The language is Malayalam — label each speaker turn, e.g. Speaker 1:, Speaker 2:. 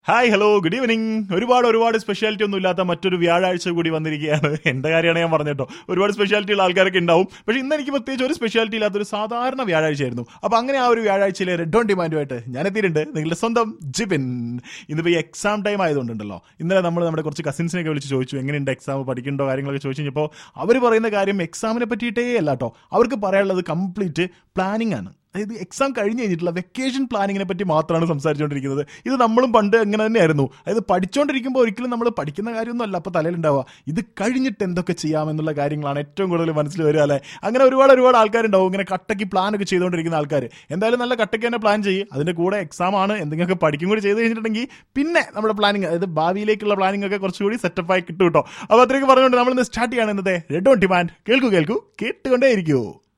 Speaker 1: ഹായ് ഹലോ ഗുഡ് ഈവനിങ് ഒരുപാട് ഒരുപാട് സ്പെഷ്യാലിറ്റി ഒന്നും ഇല്ലാത്ത മറ്റൊരു വ്യാഴാഴ്ച കൂടി വന്നിരിക്കുകയാണ് എന്റെ കാര്യമാണ് ഞാൻ പറഞ്ഞിട്ടോ ഒരുപാട് സ്പെഷ്യാലിറ്റി ഉള്ള ആൾക്കാരൊക്കെ ഉണ്ടാവും പക്ഷെ ഇന്ന് എനിക്ക് പ്രത്യേകിച്ച് ഒരു സ്പെഷ്യാലിറ്റി ഇല്ലാത്ത ഒരു സാധാരണ വ്യാഴാഴ്ചയായിരുന്നു അപ്പൊ അങ്ങനെ ആ ഒരു വ്യാഴാഴ്ചയിലെ റെഡ് ഓൺ ഡിമാൻഡുമായിട്ട് ഞാൻ എത്തിയിട്ടുണ്ട് നിങ്ങളുടെ സ്വന്തം ജിബിൻ ഇന്നിപ്പോൾ ഈ എക്സാം ടൈം ആയതുകൊണ്ടുണ്ടല്ലോ ഇന്നലെ നമ്മൾ നമ്മുടെ കുറച്ച് കസിൻസിനെയൊക്കെ വിളിച്ച് ചോദിച്ചു എങ്ങനെയുണ്ട് എക്സാം പഠിക്കണ്ടോ കാര്യങ്ങളൊക്കെ ചോദിച്ചു കഴിഞ്ഞപ്പോൾ അവർ പറയുന്ന കാര്യം എക്സാമിനെ പറ്റിയിട്ടേ അല്ല കേട്ടോ അവർക്ക് പറയാനുള്ളത് കംപ്ലീറ്റ് പ്ലാനിങ് ആണ് അതായത് എക്സാം കഴിഞ്ഞ് കഴിഞ്ഞിട്ടുള്ള വെക്കേഷൻ പ്ലാനിങ്ങിനെ പറ്റി മാത്രമാണ് സംസാരിച്ചുകൊണ്ടിരിക്കുന്നത് ഇത് നമ്മളും പണ്ട് അങ്ങനെ തന്നെയായിരുന്നു അതായത് പഠിച്ചുകൊണ്ടിരിക്കുമ്പോൾ ഒരിക്കലും നമ്മൾ പഠിക്കുന്ന കാര്യമൊന്നും അല്ല അപ്പോൾ തലയിലുണ്ടാവുക ഇത് കഴിഞ്ഞിട്ട് എന്തൊക്കെ ചെയ്യാമെന്നുള്ള കാര്യങ്ങളാണ് ഏറ്റവും കൂടുതൽ മനസ്സിൽ വരിക അല്ലേ അങ്ങനെ ഒരുപാട് ഒരുപാട് ആൾക്കാരുണ്ടാവും ഇങ്ങനെ കട്ടയ്ക്ക് പ്ലാൻ ഒക്കെ ചെയ്തുകൊണ്ടിരിക്കുന്ന ആൾക്കാർ എന്തായാലും നല്ല കട്ടയ്ക്ക് തന്നെ പ്ലാൻ ചെയ്യും അതിൻ്റെ കൂടെ എക്സാം ആണ് എന്തെങ്കിലുമൊക്കെ പഠിക്കും കൂടി ചെയ്ത് കഴിഞ്ഞിട്ടുണ്ടെങ്കിൽ പിന്നെ നമ്മുടെ പ്ലാനിങ് അതായത് ഭാവിയിലേക്കുള്ള പ്ലാനിങ് ഒക്കെ കുറച്ചുകൂടി സെറ്റപ്പായി കിട്ടും കേട്ടോ അപ്പോൾ അത്രയൊക്കെ പറഞ്ഞുകൊണ്ട് നമ്മൾ ഇന്ന് സ്റ്റാർട്ട് ചെയ്യാണ് ഇന്നത്തെ റെഡ് ഓൺ ഡിമാൻഡ് കേൾക്കൂ കേൾക്കൂ കേട്ടുകൊണ്ടേ ഇരിക്കൂ